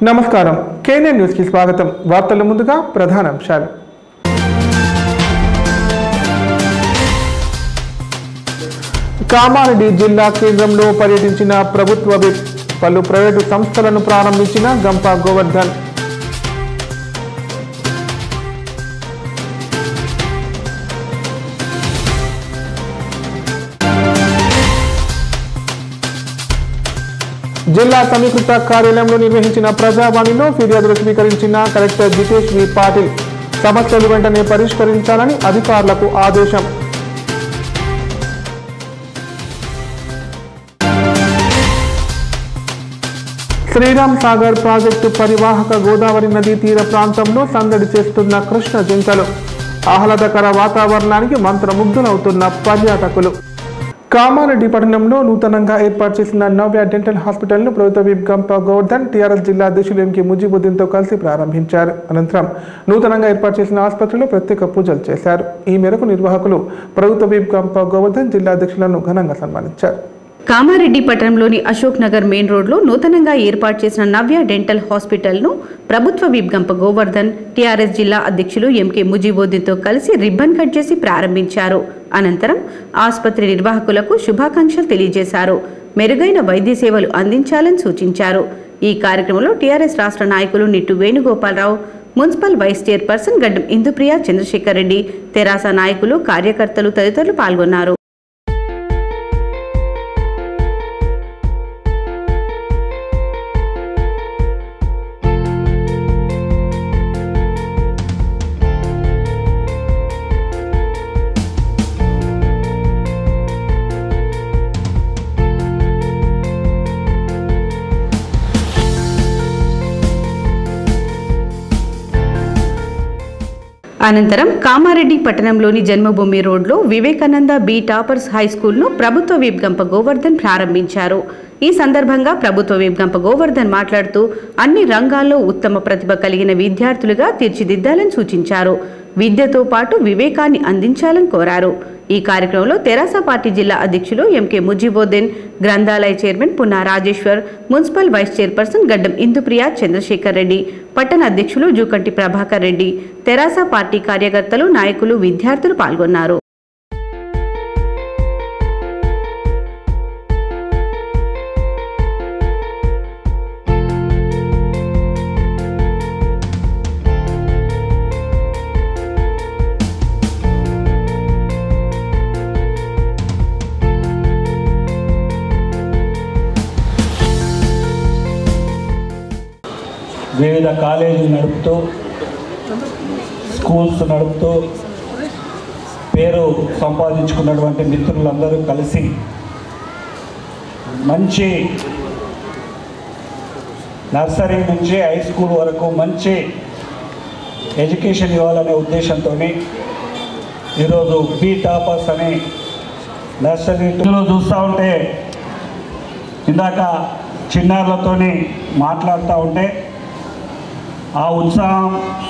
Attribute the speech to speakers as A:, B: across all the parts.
A: నమస్కారం కేనే న్యూస్కి స్వాగతం వార్తల ముందుగా ప్రధాన అంశాలు కామారెడ్డి జిల్లా కేంద్రంలో పర్యటించిన ప్రభుత్వ విప్ పలు ప్రైవేటు సంస్థలను ప్రారంభించిన గంప గోవర్ధన్ జిల్లా సమీకృత కార్యాలయంలో నిర్వహించిన ప్రజావాణిలో ఫిర్యాదులు స్వీకరించిన కలెక్టర్ జితేష్ వి పాటిల్ సమస్యలు వెంటనే పరిష్కరించాలని అధికారులకు ఆదేశం శ్రీరామ్ సాగర్ ప్రాజెక్టు పరివాహక గోదావరి నదీ తీర ప్రాంతంలో సందడి చేస్తున్న కృష్ణ జింకలు ఆహ్లాదకర వాతావరణానికి మంత్రముగ్ధులవుతున్న పర్యాటకులు కామారెడ్డి పట్టణంలో నూతనంగా ఏర్పాటు చేసిన నవ్య డెంటల్ హాస్పిటల్ను ప్రభుత్వ విప్ గంప గోవర్ధన్ టీఆర్ఎస్ జిల్లా అధ్యక్షులు ఎంకే ముజీబుద్దీన్తో కలిసి ప్రారంభించారు అనంతరం నూతనంగా ఏర్పాటు చేసిన ఆసుపత్రిలో ప్రత్యేక పూజలు చేశారు ఈ మేరకు నిర్వాహకులు ప్రభుత్వ విప్ గంప గోవర్ధన్ జిల్లా అధ్యక్షులను ఘనంగా సన్మానించారు
B: కామారెడ్డి పట్టణంలోని అశోక్ నగర్ మెయిన్ రోడ్లో నూతనంగా ఏర్పాటు చేసిన నవ్య డెంటల్ హాస్పిటల్ను ప్రభుత్వ విప్ గంప గోవర్ధన్ టీఆర్ఎస్ జిల్లా అధ్యక్షులు ఎంకే ముజీబోద్దీన్తో కలిసి రిబ్బన్ కట్ చేసి ప్రారంభించారు అనంతరం ఆసుపత్రి నిర్వాహకులకు శుభాకాంక్షలు తెలియజేశారు మెరుగైన వైద్య సేవలు అందించాలని సూచించారు ఈ కార్యక్రమంలో టీఆర్ఎస్ రాష్ట్ర నాయకులు Nittu Venugopalarao municipal vice chairperson Gaddam Indupriya Chandrashekar Reddy తెరాస నాయకులు కార్యకర్తలు తదితరులు పాల్గొన్నారు అనంతరం కామారెడ్డి పట్టణంలోని జన్మభూమి రోడ్లో వివేకానంద బి టాపర్స్ హై స్కూల్ను ప్రభుత్వ విప్ గంప గోవర్ధన్ ప్రారంభించారు ఈ సందర్భంగా ప్రభుత్వ విప్ గంప గోవర్ధన్ మాట్లాడుతూ అన్ని రంగాల్లో ఉత్తమ ప్రతిభ కలిగిన విద్యార్థులుగా తీర్చిదిద్దాలని సూచించారు విద్యతో పాటు వివేకాన్ని అందించాలని కోరారు ఈ కార్యక్రమంలో తెరాస పార్టీ జిల్లా అధ్యక్షులు ఎంకే ముజీబోద్దీన్ గ్రంథాలయ chairman Punna Rajeshwar municipal vice chairperson Gaddam Indupriya Chandrashekar Reddy పట్టణ అధ్యక్షులు జూకంటి ప్రభాకర్ రెడ్డి తెరాస పార్టీ కార్యకర్తలు నాయకులు విద్యార్థులు పాల్గొన్నారు
C: వివిధ కాలేజీలు నడుపుతూ స్కూల్స్ నడుపుతూ పేరు సంపాదించుకున్నటువంటి మిత్రులందరూ కలిసి మంచి నర్సరీ నుంచి హై స్కూల్ వరకు మంచి ఎడ్యుకేషన్ ఇవ్వాలనే ఉద్దేశంతో ఈరోజు బీ టాపర్స్ అని నర్సరీ టూలో చూస్తూ ఉంటే ఇందాక చిన్నారులతోని మాట్లాడుతూ ఉంటే ఆ ఉత్సాహం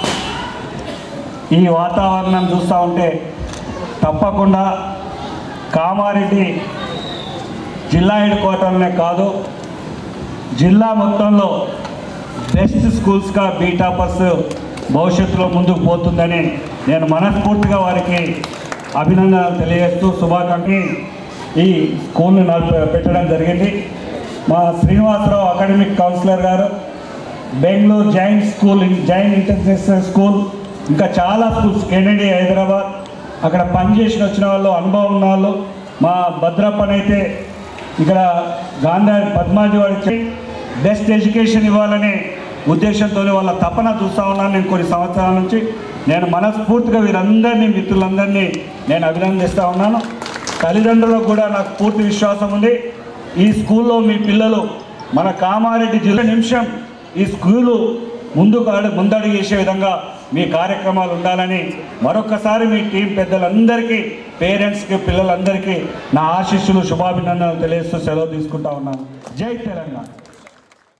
C: ఈ వాతావరణం చూస్తూ ఉంటే తప్పకుండా కామారెడ్డి జిల్లా హెడ్ క్వార్టర్నే కాదు జిల్లా మొత్తంలో బెస్ట్ స్కూల్స్గా బీ టాపర్స్ భవిష్యత్తులో ముందుకు పోతుందని నేను మనస్ఫూర్తిగా వారికి అభినందనలు తెలియజేస్తూ శుభాకాంక్షి ఈ స్కూల్ను నడిపి పెట్టడం జరిగింది మా శ్రీనివాసరావు అకాడమిక్ కౌన్సిలర్ గారు Bengaluru Jain school Jain international school ఇంకా చాలా స్కూల్స్ కెనడీ హైదరాబాద్ అక్కడ పనిచేసిన వచ్చిన వాళ్ళు అనుభవం ఉన్న వాళ్ళు మా భద్రప్పన్ అయితే ఇక్కడ గాంధీ పద్మాజీ వారికి బెస్ట్ ఎడ్యుకేషన్ ఇవ్వాలనే ఉద్దేశంతో వాళ్ళ తపన చూస్తూ ఉన్నాను నేను కొన్ని సంవత్సరాల నుంచి నేను మనస్ఫూర్తిగా వీరందరినీ మిత్రులందరినీ నేను అభినందిస్తూ ఉన్నాను తల్లిదండ్రులకు కూడా నాకు పూర్తి విశ్వాసం ఉంది ఈ స్కూల్లో మీ పిల్లలు మన కామారెడ్డి జిల్లా నిమిషం ఈ స్కూలు ముందుకు అడు ముందడుగు వేసే విధంగా మీ కార్యక్రమాలు ఉండాలని మరొకసారి మీ టీం పెద్దలందరికీ పేరెంట్స్కి పిల్లలందరికీ నా ఆశీస్సులు శుభాభినందనలు తెలియజేస్తూ సెలవు తీసుకుంటా ఉన్నాను జై తెలంగాణ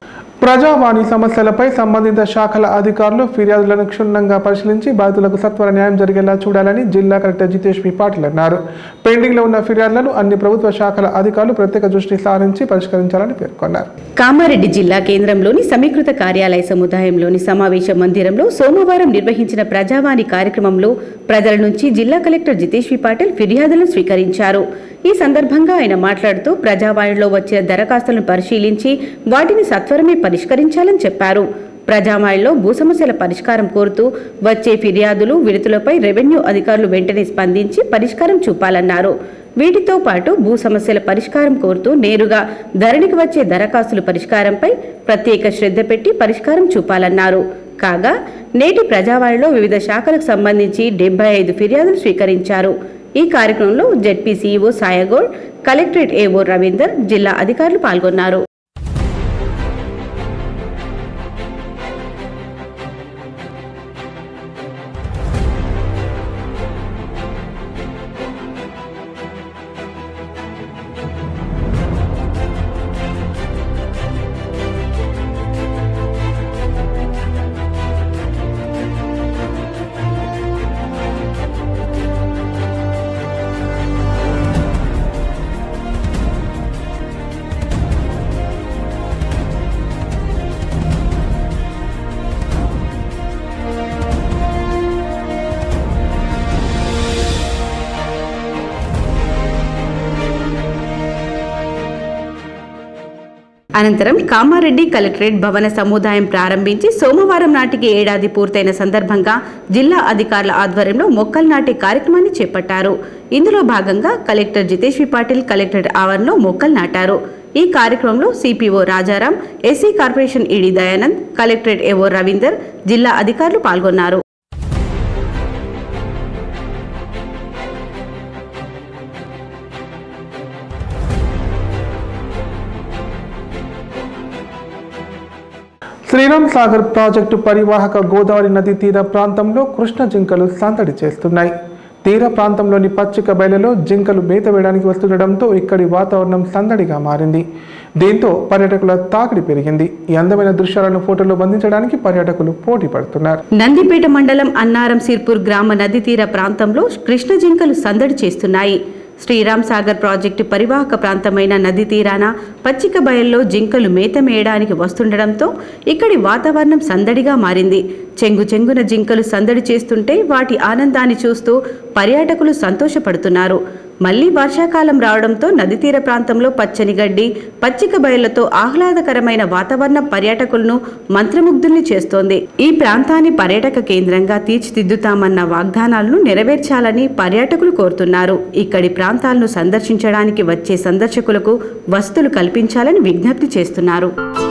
A: ప్రజావాణి సమస్యలపై సంబంధిత శాఖల అధికారులు ఫిర్యాదులను క్షుణ్ణంగా పరిశీలించి బాధితులకు సత్వర న్యాయం జరిగేలా చూడాలని జిల్లా కలెక్టర్ జితేష్ బి పాటిల్ అన్నారు పెండింగ్ లో ఉన్న ఫిర్యాదులను అన్ని ప్రభుత్వ శాఖల అధికారులు ప్రత్యేక దృష్టి సారించి పరిష్కరించాలని పేర్కొన్నారు
B: కామారెడ్డి జిల్లా కేంద్రంలోని సమీకృత కార్యాలయ సముదాయంలోని సమావేశ మందిరంలో సోమవారం నిర్వహించిన ప్రజావాణి కార్యక్రమంలో ప్రజల నుంచి జిల్లా కలెక్టర్ జితేష్ వి పాటిల్ ఫిర్యాదులను స్వీకరించారు ఈ సందర్భంగా ఆయన మాట్లాడుతూ ప్రజావాణిలో వచ్చిన దరఖాస్తులను పరిశీలించి వాటిని సత్వరమే పరిష్కరించాలని చెప్పారు ప్రజావాణిలో భూ సమస్యల పరిష్కారం కోరుతూ వచ్చే ఫిర్యాదులు విడుదలపై రెవెన్యూ అధికారులు వెంటనే స్పందించి పరిష్కారం చూపాలన్నారు వీటితో పాటు భూ సమస్యల పరిష్కారం కోరుతూ నేరుగా ధరణికి వచ్చే దరఖాస్తుల పరిష్కారంపై ప్రత్యేక శ్రద్ధ పెట్టి పరిష్కారం చూపాలన్నారు కాగా నేటి ప్రజావాణిలో వివిధ శాఖలకు సంబంధించి డెబ్బై ఐదు ఫిర్యాదులు స్వీకరించారు ఈ కార్యక్రమంలో ZP CEO Sayagoud collectorate AO Ravinder జిల్లా అధికారులు పాల్గొన్నారు అనంతరం కామారెడ్డి కలెక్టరేట్ భవన సముదాయం ప్రారంభించి సోమవారం నాటికి ఏడాది పూర్తయిన సందర్భంగా జిల్లా అధికారుల ఆధ్వర్యంలో మొక్కలు నాటే కార్యక్రమాన్ని చేపట్టారు ఇందులో భాగంగా collector Jitesh V Patil collectorate ఆవరణలో మొక్కలు నాటారు ఈ కార్యక్రమంలో CPO Rajaram SC corporation ED Dayanand collectorate AO Ravinder జిల్లా అధికారులు పాల్గొన్నారు
A: శ్రీరామ్ సాగర్ ప్రాజెక్టు పరివాహక గోదావరి నది తీర ప్రాంతంలో కృష్ణ జింకలు సందడి చేస్తున్నాయి తీర ప్రాంతంలోని పచ్చిక బయలులో జింకలు మేత వేయడానికి వస్తుండటంతో ఇక్కడి వాతావరణం సందడిగా మారింది దీంతో పర్యాటకుల తాకిడి పెరిగింది ఈ అందమైన దృశ్యాలను ఫోటోలో బంధించడానికి పర్యాటకులు పోటీ పడుతున్నారు
B: నందిపేట మండలం అన్నారం సిర్పూర్ గ్రామ నది తీర ప్రాంతంలో కృష్ణ జింకలు సందడి చేస్తున్నాయి శ్రీరామ్ సాగర్ ప్రాజెక్టు పరివాహక ప్రాంతమైన నది తీరాన పచ్చిక బయల్లో జింకలు మేత మేయడానికి వస్తుండడంతో ఇక్కడి వాతావరణం సందడిగా మారింది చెంగు చెంగున జింకలు సందడి చేస్తుంటే వాటి ఆనందాన్ని చూస్తూ పర్యాటకులు సంతోషపడుతున్నారు మళ్లీ వర్షాకాలం రావడంతో నది తీర ప్రాంతంలో పచ్చని గడ్డి పచ్చిక బయళ్లతో ఆహ్లాదకరమైన వాతావరణం పర్యాటకులను మంత్రముగ్ధుల్ని చేస్తోంది ఈ ప్రాంతాన్ని పర్యాటక కేంద్రంగా తీర్చిదిద్దుతామన్న వాగ్దానాలను నెరవేర్చాలని పర్యాటకులు కోరుతున్నారు ఇక్కడి ప్రాంతాలను సందర్శించడానికి వచ్చే సందర్శకులకు వసతులు కల్పించాలని విజ్ఞప్తి చేస్తున్నారు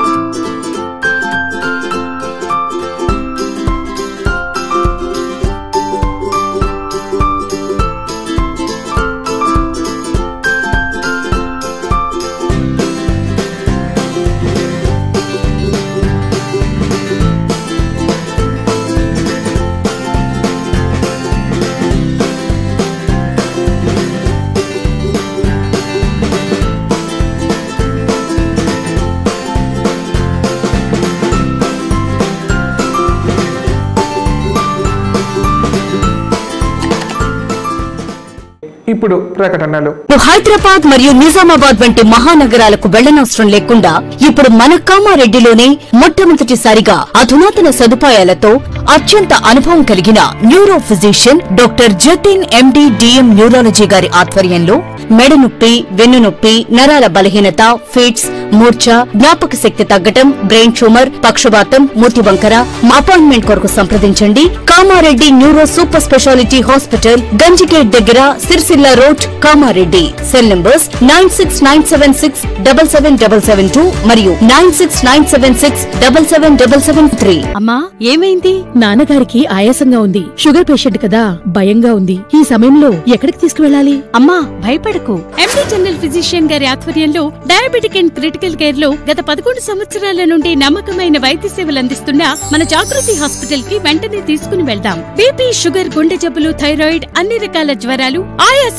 A: ఇప్పుడు ప్రకటనలు
D: హైదరాబాద్ మరియు నిజామాబాద్ వంటి మహానగరాలకు వెళ్లనవసరం లేకుండా ఇప్పుడు మన కామారెడ్డిలోనే మొట్టమొదటిసారిగా అధునాతన సదుపాయాలతో అత్యంత అనుభవం కలిగిన neuro physician doctor Jatin MD DM neurology గారి ఆధ్వర్యంలో మెడ నొప్పి వెన్ను నొప్పి నరాల బలహీనత ఫిట్స్ మూర్ఛ జ్ఞాపక శక్తి తగ్గటం బ్రెయిన్ ట్యూమర్ పక్షవాతం మూతి వంకర అపాయింట్మెంట్ కొరకు సంప్రదించండి Kamareddy neuro super speciality hospital Ganjigate దగ్గర Sircilla road Kamareddy cell numbers nine six nine seven six double seven double seven two మరియు nine six nine seven six double seven double seven three
E: అమ్మా ఏమైంది నాన్నగారికి ఆయాసంగా ఉంది షుగర్ పేషెంట్ కదా భయంగా ఉంది ఈ సమయంలో ఎక్కడికి తీసుకువెళ్ళాలి అమ్మా భయపడకు ఎండి జనరల్ ఫిజిషియన్ గారి ఆధ్వర్యంలో డయాబెటిక్ అండ్ క్రిటికల్ కేర్ లో గత పదకొండు సంవత్సరాల నుండి నమ్మకమైన వైద్య సేవలు అందిస్తున్న మన జాగృతి హాస్పిటల్ కి వెంటనే తీసుకుని వెళ్దాం బీపీ షుగర్ గుండె జబ్బులు థైరాయిడ్ అన్ని రకాల జ్వరాలు ఆయాసం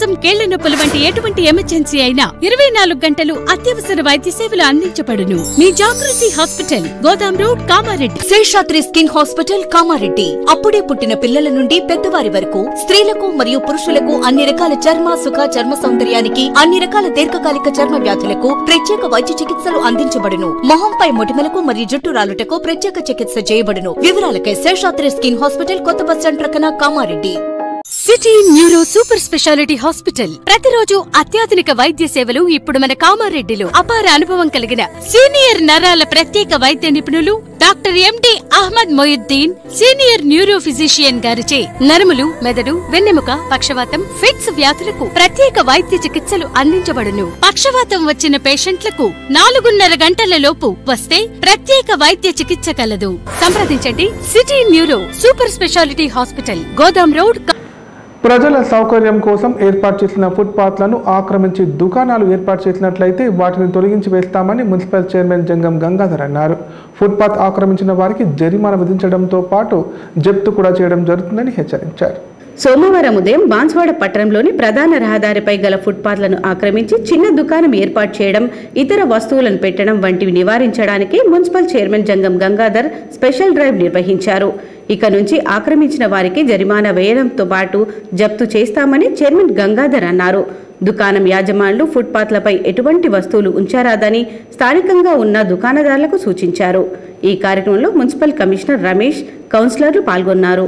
E: ఆయాసం కేళ్ల నొప్పులు వంటి ఎటువంటి ఎమర్జెన్సీ అయినా ఇరవై నాలుగు గంటలు అత్యవసర వైద్య సేవలు అందించబడును మీ Jagruthi hospital Godam road Kamareddy
D: Seshadri skin hospital Kamareddy అప్పుడే పుట్టిన పిల్లల నుండి పెద్దవారి వరకు స్త్రీలకు మరియు పురుషులకు అన్ని రకాల చర్మ సుఖ చర్మ సౌందర్యానికి అన్ని రకాల దీర్ఘకాలిక చర్మ వ్యాధులకు ప్రత్యేక వైద్య చికిత్సలు అందించబడును మొహంపై మొటిమలకు మరియు జుట్టు రాలుటకు ప్రత్యేక చికిత్స చేయబడును వివరాలకై శేషాద్రి స్కిన్ హాస్పిటల్ కొత్త బస్ స్టాండ్ ప్రక్కన Kamareddy
E: city neuro super speciality hospital ప్రతిరోజు అత్యాధునిక వైద్య సేవలు ఇప్పుడు మన కామారెడ్డిలో అపార అనుభవం కలిగిన సీనియర్ నరాల ప్రత్యేక వైద్య నిపుణులు doctor MD Ahmed Moyuddin senior neuro physician గారిచే నరములు మెదడు వెన్నెముక పక్షవాతం ఫిట్స్ వ్యాధులకు ప్రత్యేక వైద్య చికిత్సలు అందించబడును పక్షవాతం వచ్చిన పేషెంట్లకు నాలుగున్నర గంటల లోపు వస్తే ప్రత్యేక వైద్య చికిత్స కలదు సంప్రదించండి city neuro super speciality hospital Godam road
A: ప్రజల సౌకర్యం కోసం ఏర్పాటు చేసిన ఫుట్పాత్లను ఆక్రమించి దుకాణాలు ఏర్పాటు చేసినట్లయితే వాటిని తొలగించి వేస్తామని మున్సిపల్ చైర్మన్ జంగం గంగాధర్ అన్నారు ఫుట్పాత్ ఆక్రమించిన వారికి జరిమానా విధించడంతో పాటు జప్తు కూడా చేయడం జరుగుతుందని హెచ్చరించారు
B: సోమవారం ఉదయం బాన్స్వాడ పట్టణంలోని ప్రధాన రహదారిపై గల ఫుట్పాత్లను ఆక్రమించి చిన్న దుకాణం ఏర్పాటు చేయడం ఇతర వస్తువులను పెట్టడం వంటివి నివారించడానికి municipal chairman Jangam Gangadhar special drive నిర్వహించారు ఇక నుంచి ఆక్రమించిన వారికి జరిమానా వేయడంతో పాటు జప్తు చేస్తామని చైర్మన్ గంగాధర్ అన్నారు దుకాణం యాజమానులు ఫుట్పాత్లపై ఎటువంటి వస్తువులు ఉంచారాదని స్థానికంగా ఉన్న దుకాణదారులకు సూచించారు ఈ కార్యక్రమంలో మున్సిపల్ కమిషనర్ రమేష్ కౌన్సిలర్లు పాల్గొన్నారు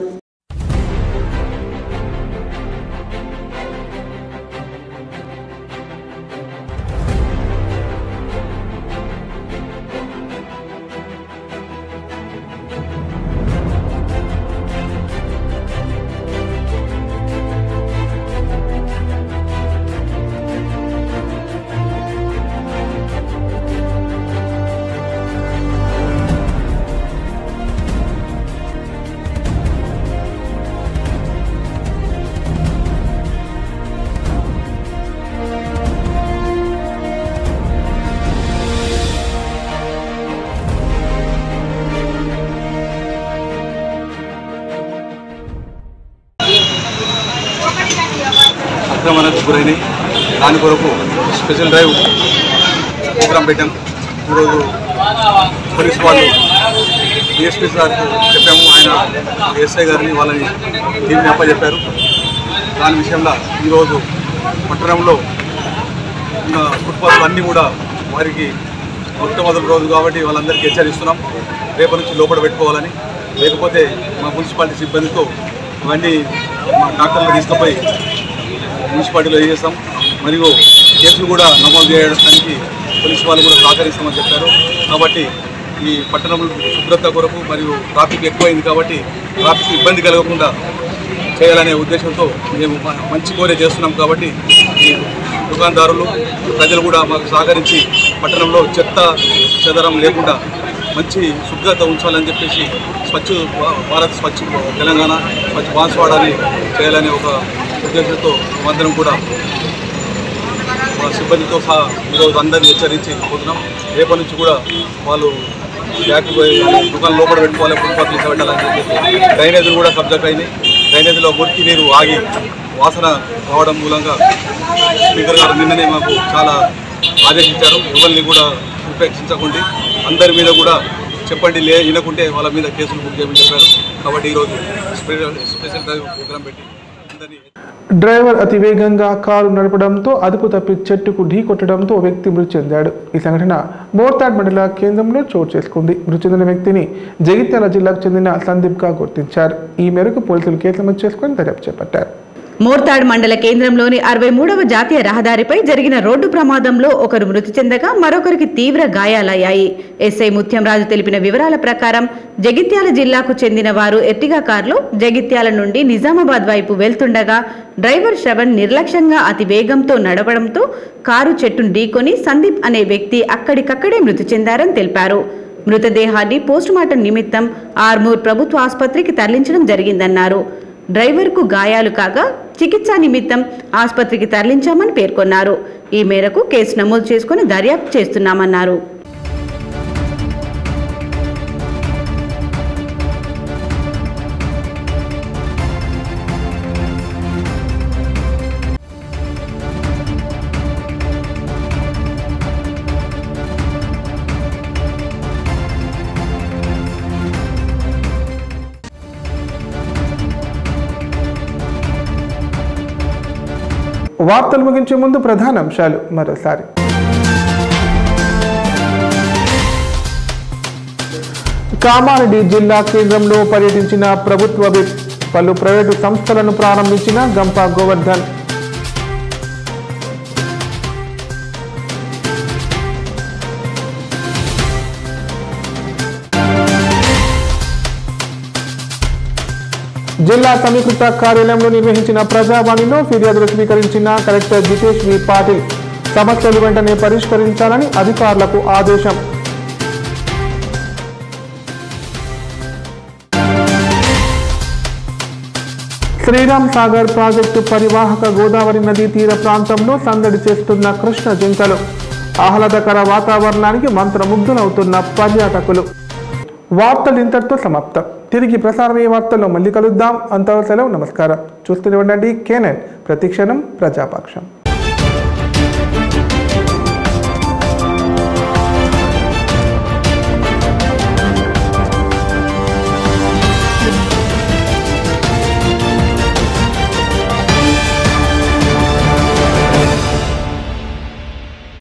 F: అక్రమణకు గురైనాయి దాని కొరకు స్పెషల్ డ్రైవ్ ప్రోగ్రాం పెట్టాం ఈరోజు పోలీస్ వాళ్ళు డిఎస్పీ సార్ చెప్పాము ఆయన ఎస్ఐ గారిని వాళ్ళని టీంని అప్పచెప్పారు దాని విషయంలో ఈరోజు పట్టణంలో ఉన్న ఫుట్పాత్లు అన్నీ కూడా వారికి మొట్టమొదటి రోజు కాబట్టి వాళ్ళందరికీ హెచ్చరిస్తున్నాం రేపటి నుంచి లోపల పెట్టుకోవాలని లేకపోతే మా మున్సిపాలిటీ సిబ్బందితో ఇవన్నీ మా డాక్టర్లు తీసుకుపోయి మున్సిపాలిటీలో చేస్తాం మరియు కేసులు కూడా నమోదు చేయడానికి పోలీసు వాళ్ళు కూడా సహకరిస్తామని చెప్పారు కాబట్టి ఈ పట్టణంలో శుభ్రత కొరకు మరియు ట్రాఫిక్ ఎక్కువైంది కాబట్టి ట్రాఫిక్ ఇబ్బంది కలగకుండా చేయాలనే ఉద్దేశంతో మేము మ- మంచి కోరే చేస్తున్నాం కాబట్టి ఈ దుకాణదారులు ప్రజలు కూడా మాకు సహకరించి పట్టణంలో చెత్త చెదరం లేకుండా మంచి శుభ్రత ఉంచాలని చెప్పేసి స్వచ్ఛ భారత్ స్వచ్ఛ తెలంగాణ స్వచ్ఛ బాన్స్వాడాని చేయాలనే ఒక ఉద్దేశంతో అందరం కూడా మా సిబ్బందితో సహా ఈరోజు అందరినీ హెచ్చరించి పోతున్నాం రేపటి నుంచి కూడా వాళ్ళు బ్యాక్ పోయి దుకాణం లోపల పెట్టుకోవాలి ఫుట్పాత్ తీసి పెట్టాలని చెప్పేసి డ్రైనేజీలు కూడా సబ్జెక్ట్ అయినాయి డ్రైనేజీలో మురికి నీరు ఆగి వాసన రావడం మూలంగా స్పీకర్ గారు నిన్ననే మాకు చాలా ఆదేశించారు ఎవరిని కూడా ఉపేక్షించకండి అందరి మీద కూడా చెప్పండి లే వినకుంటే వాళ్ళ మీద కేసులు బుక్ చేయమని చెప్పారు కాబట్టి ఈరోజు స్పెషల్ స్పెషల్ డ్రైవ్ ప్రోగ్రాం పెట్టి అందరినీ
A: డ్రైవర్ అతి వేగంగా కారు నడపడంతో అదుపు తప్పి చెట్టుకు ఢీ కొట్టడంతో ఓ వ్యక్తి మృతి చెందాడు ఈ సంఘటన మోర్తాడ్ మండల కేంద్రంలో చోటు చేసుకుంది మృతి చెందిన వ్యక్తిని జగిత్యాల జిల్లాకు చెందిన సందీప్గా గుర్తించారు ఈ మేరకు పోలీసులు కేసు నమోదు చేసుకుని దర్యాప్తు చేపట్టారు
B: మోర్తాడ్ మండల కేంద్రంలోని అరవై మూడవ జాతీయ రహదారిపై జరిగిన రోడ్డు ప్రమాదంలో ఒకరు మృతి చెందగా మరొకరికి తీవ్ర గాయాలయ్యాయి ఎస్ఐ ముత్యంరాజు తెలిపిన వివరాల ప్రకారం జగిత్యాల జిల్లాకు చెందిన వారు ఎర్టిగా కారులో జగిత్యాల నుండి నిజామాబాద్ వైపు వెళ్తుండగా డ్రైవర్ శ్రవణ్ నిర్లక్ష్యంగా అతి వేగంతో నడవడంతో కారు చెట్టును ఢీకొని సందీప్ అనే వ్యక్తి అక్కడికక్కడే మృతి చెందారని తెలిపారు మృతదేహాన్ని పోస్టుమార్టం నిమిత్తం ఆర్మూర్ ప్రభుత్వ ఆసుపత్రికి తరలించడం జరిగిందన్నారు డ్రైవర్కు గాయాలు కాగా చికిత్స నిమిత్తం ఆసుపత్రికి తరలించామని పేర్కొన్నారు ఈ మేరకు కేసు నమోదు చేసుకుని దర్యాప్తు చేస్తున్నామన్నారు
A: వార్తలు ముగించే ముందు ప్రధాన అంశాలు మరోసారి కామారెడ్డి జిల్లా కేంద్రంలో పర్యటించిన ప్రభుత్వ విప్ పలు ప్రైవేటు సంస్థలను ప్రారంభించిన గంప గోవర్ధన్ జిల్లా సమీకృత కార్యాలయంలో నిర్వహించిన ప్రజావాణిలో ఫిర్యాదులు స్వీకరించిన కలెక్టర్ జితేష్ వి పాటిల్ సమస్యలు వెంటనే పరిష్కరించాలని అధికారులకు ఆదేశం శ్రీరామ్ సాగర్ ప్రాజెక్టు పరివాహక గోదావరి నదీ తీర ప్రాంతంలో సందడి చేస్తున్న కృష్ణ జింకలు ఆహ్లాదకర వాతావరణానికి మంత్రముగ్ధులవుతున్న పర్యాటకులు వార్తలు ఇంతటితో సమాప్తం తిరిగి ప్రసారమయ్యే వార్తల్లో మళ్ళీ కలుద్దాం అంతవరకు సెలవు నమస్కారం చూస్తూనే ఉండండి కేనన్ ప్రతిక్షణం ప్రజాపక్షం